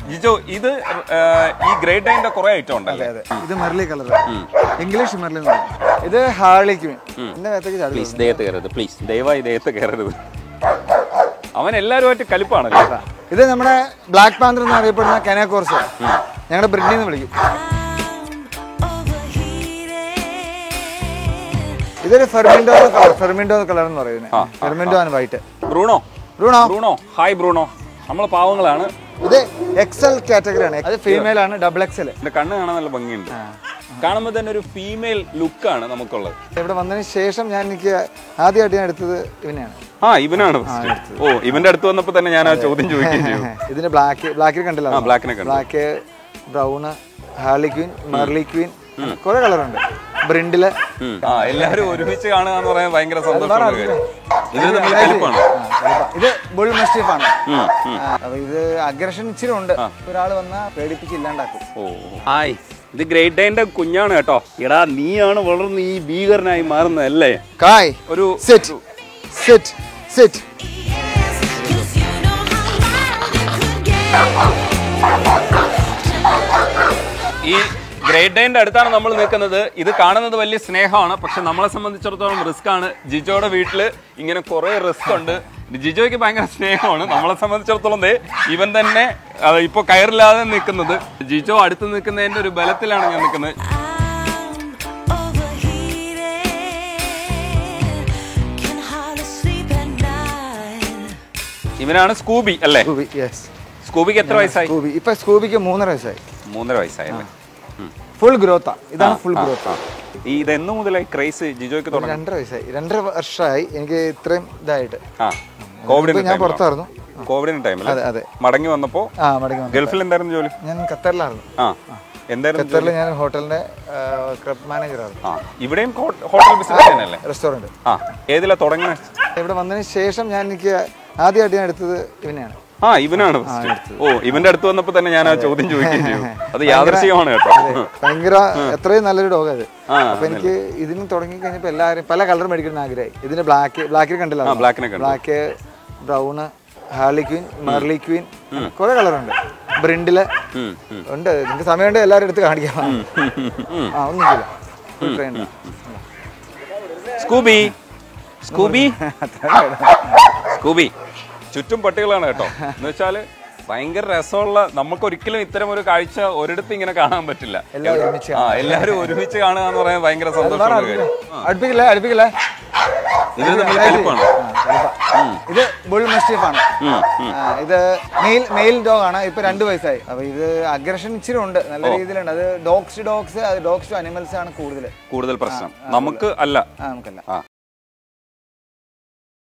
ജിജോ ഇത് ഏർ, ഈ ഗ്രേറ്റ് ഡൈൻ്റെ കുറെ ഐറ്റം ഉണ്ടല്ലേ അതെ ഇത് മെർലി കളർ ഇംഗ്ലീഷ് മെർലി എന്ന് പറയും ഇത് ഹാർലിക്ക് എന്റെ മേത്തേക്ക് ചാടി പ്ലീസ് ദേഹത്ത് കയറരുത് പ്ലീസ് ദയവായി ദേഹത്ത് കയറരുത് അവൻ എല്ലാവരുമായിട്ട് കലിപ്പാണല്ലോ ഇത് നമ്മുടെ ബ്ലാക്ക് പാന്തർ എന്ന് അറിയപ്പെടുന്ന കെനക്കോർസ് ഞങ്ങളുടെ ബ്രിഡ്നി എന്ന് വിളിക്കും ഇതൊരു ഫെർമിൻഡോ കളർ ഫെർമിൻഡോ കളർ എന്ന് പറയുന്നത് ഫെർമിൻഡോ ആണ് white Bruno Bruno Bruno hi Bruno നമ്മൾ പാവങ്ങളാണ് ഇത് എക്സൽ കാറ്റഗറി ആണ് അത് ഫീമെയിൽ ആണ് ഡബിൾ എക്സൽ എന്റെ കണ്ണ് കാണാൻ നല്ല ഭംഗിയുണ്ട് കാണുമ്പോൾ തന്നെ ഒരു ഫീമെയിൽ ലുക്കാണ് നമുക്കുള്ളത് ഇവിടെ വന്നതിന് ശേഷം ഞാൻ എനിക്ക് ആദ്യമായിട്ട് ഞാൻ എടുത്തത് ഇവനെയാണ് ആ ഇവനാണ് first. ഓ ഇവന്റെ അടുത്ത് വന്നപ്പോ തന്നെ ഞാൻ ആ ചോദ്യം ചോദിക്കുകയും ചെയ്തു ഇതിന് ബ്ലാക്ക് ബ്ലാക്കിൽ കണ്ടില്ല ആ ബ്ലാക്കിനെ കണ്ടു black brown harlequin merle queen കുറെ കളറുണ്ട് ബ്രിണ്ടില് ഉം. ആ എല്ലാവരും ഒരുമിച്ച് കാണുക എന്ന് പറയാൻ ഭയങ്കര സന്തോഷമുള്ള കാര്യം ഇവര് തമ്മിൽ കലിപ്പാണ് ഇത് ബുൾ മസ്റ്റീഫ് ആണ് ഉം, ഉം. ആ, അപ്പൊ ഇത് അഗ്രഷൻ ഇച്ചിരി ഉണ്ട് ഒരാൾ വന്നാൽ പേടിപ്പിച്ച് ഇല്ലാണ്ടാക്കും ഓ ഹായ് ഇത് ഗ്രേറ്റ് ഡൈന്റെ കുഞ്ഞാണ് കേട്ടോ എടാ നീയാണ് വളർന്ന് ഈ ഭീകരനായി മാറുന്നതല്ലേ കായ് ഒരു സിറ്റ് സിറ്റ് സിറ്റ് ഈ ഗ്രേറ്റ് ഡൈന്റെ അടുത്താണ് നമ്മൾ നിൽക്കുന്നത് ഇത് കാണുന്നത് വലിയ സ്നേഹമാണ് പക്ഷെ നമ്മളെ സംബന്ധിച്ചിടത്തോളം റിസ്ക് ആണ് ജിജോയുടെ വീട്ടിൽ ഇങ്ങനെ കുറെ റിസ്ക് ഉണ്ട് ജിജോയ്ക്ക് ഭയങ്കര സ്നേഹമാണ് നമ്മളെ സംബന്ധിച്ചിടത്തോളം ദേ ഇവൻ തന്നെ ആ, ഇപ്പൊ കയറില്ലാതെ നിൽക്കുന്നത് ജിജോ അടുത്ത് നിൽക്കുന്നതിന്റെ ഒരു ബലത്തിലാണ് ഞാൻ നിൽക്കുന്നത് ഇവനാണ് സ്കൂബി അല്ലേ സ്കൂബി യെസ് സ്കൂബിക്ക് എത്ര വയസ്സായി സ്കൂബി ഇപ്പൊ സ്കൂബിക്ക് മൂന്നര വയസ്സായി മൂന്നര വയസ്സായി അല്ലേ ഉം. ഫുൾ ഗ്രോത്താ ഇതാണ് ഫുൾ ഗ്രോത്ത് ഈ ഇതെന്നു മുതലായി ക്രൈസ് ജിജോയ്ക്ക് തുടങ്ങി രണ്ടര വയസ്സായി രണ്ടര വർഷമായി എനിക്ക് ഇത്രയും ഇതായിട്ട് ആ കോവിഡിന്റെ ഇപ്പൊ ഞാൻ time പുറത്തായിരുന്നു ലാ. കോവിഡിന്റെ ടൈമിൽ അതെ അതെ മടങ്ങി വന്നപ്പോ ആ മടങ്ങി വന്നു ഗൾഫിൽ എന്തായിരുന്നു ജോലി ഞാൻ ഖത്തറിലായിരുന്നു ആ എന്തായിരുന്നു ജോലി? ഖത്തറിൽ ഞാൻ ഹോട്ടലിന്റെ ക്ലബ് മാനേജറായിരുന്നു ആ ഇവിടെയും ഹോ- ഹോട്ടൽ ബിസിനസ് തന്നെയല്ലേ റെസ്റ്റോറന്റ് ആ ഏതിലാ തുടങ്ങുന്നത് ഇവിടെ വന്നതിന് ശേഷം ഞാൻ എനിക്ക് ആദ്യമായിട്ട് ഞാൻ എടുത്തത് ഇവനെയാണ് ആ ഇവനാണ് first. ഓ ഇവന്റെ അടുത്ത് വന്നപ്പോ തന്നെ ഞാൻ ആ ചോദ്യം ചോദിക്കുകയും ചെയ്തു അത് യാദൃശ്യമാണ് കേട്ടോ ഭയങ്കര എത്രയും നല്ലൊരു ഡോഗ് അത് ആ, അപ്പൊ എനിക്ക് ഇതിന് തുടങ്ങി കഴിഞ്ഞപ്പോ എല്ലാവരും പല കളർ മേടിക്കുന്ന ആഗ്രഹമായി ഇതിന് ബ്ലാക്ക് ബ്ലാക്കിൽ കണ്ടില്ല ആ ബ്ലാക്കിനെ കണ്ടു black brown harlequin merle queen കുറെ കളറുണ്ട് ബ്രിണ്ടില് ഉം, ഉം. ഉണ്ട് നിങ്ങൾക്ക് സമയമുണ്ട് എല്ലാവരും എടുത്ത് കാണിക്കാം ഉം. ആ ഒന്നും ചെയ്യില്ല Full trained. Scooby Scooby Scooby ചുറ്റും പട്ടികളാണ് കേട്ടോ എന്ന് വെച്ചാല് ഭയങ്കര രസമുള്ള നമുക്ക് ഒരിക്കലും ഇത്തരം ഒരു കാഴ്ച ഒരിടത്തും ഇങ്ങനെ കാണാൻ പറ്റില്ല എല്ലാവരും ഒരുമിച്ച് ആ എല്ലാവരും ഒരുമിച്ച് കാണുക എന്ന് പറയാൻ ഭയങ്കര സന്തോഷമുള്ള കാര്യം അടുപ്പിക്കില്ലേ അടുപ്പിക്കില്ലേ ഇവര് തമ്മിൽ കലിപ്പാണ് ഇത് ബുൾ മസ്റ്റീഫ് ആണ് ഉം, ഉം. ആ, ഇത് മെയിൽ മെയിൽ ഡോഗ് ആണ് ഇപ്പൊ രണ്ട് വയസ്സായി അപ്പൊ ഇത് അഗ്രഷൻ ഇച്ചിരി ഉണ്ട് നല്ല രീതിയിലുണ്ട് അത് ഡോഗ്സ് ഡോഗ്സ് അത് ഡോഗ്സ് ടു അനിമൽസ് ആണ് കൂടുതൽ കൂടുതൽ പ്രശ്നം നമുക്ക് അല്ല ആ നമുക്കല്ല ആ